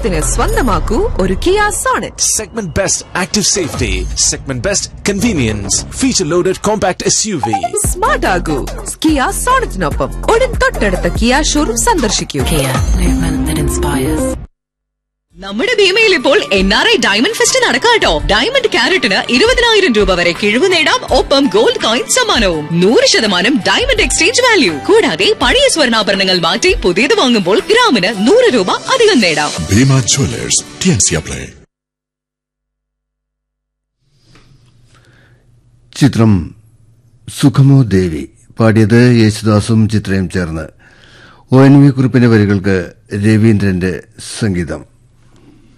ഓണത്തിന് സ്വന്തമാക്കൂ ഒരു Kia Sonet Segment Best Active Safety, Segment Best Convenience, Feature Loaded Compact SUV. Smart ആകൂ Kia സോണറ്റിനൊപ്പം ഉടൻ തൊട്ടടുത്ത കിയ ഷോറൂം സന്ദർശിക്കൂ Kia, movement that inspires. നമ്മുടെ ഭീമയിൽ ഇപ്പോൾ N R I diamond fest നടക്കാട്ടോ ഡയമണ്ട് ക്യാരറ്റിന് ഇരുപതിനായിരം രൂപ വരെ കിഴിവ് നേടാം ഒപ്പം ഗോൾഡ് കോയിൻ സമ്മാനവും നൂറ് ശതമാനം ഡയമണ്ട് എക്സ്ചേഞ്ച് വാല്യൂ കൂടാതെ പഴയ സ്വർണ്ണാഭരണങ്ങൾ മാറ്റി പുതിയത് വാങ്ങുമ്പോൾ ഗ്രാമിന് നൂറ് രൂപ അധികം നേടാം Bhima Jewelers, TNC Play. ചിത്രം സുഖമോ ദേവി പാടിയത് യേശുദാസും ചിത്രയും ചേർന്ന് ഒ എൻ വി കുറിപ്പിന്റെ വരികൾക്ക് രവീന്ദ്രന്റെ സംഗീതം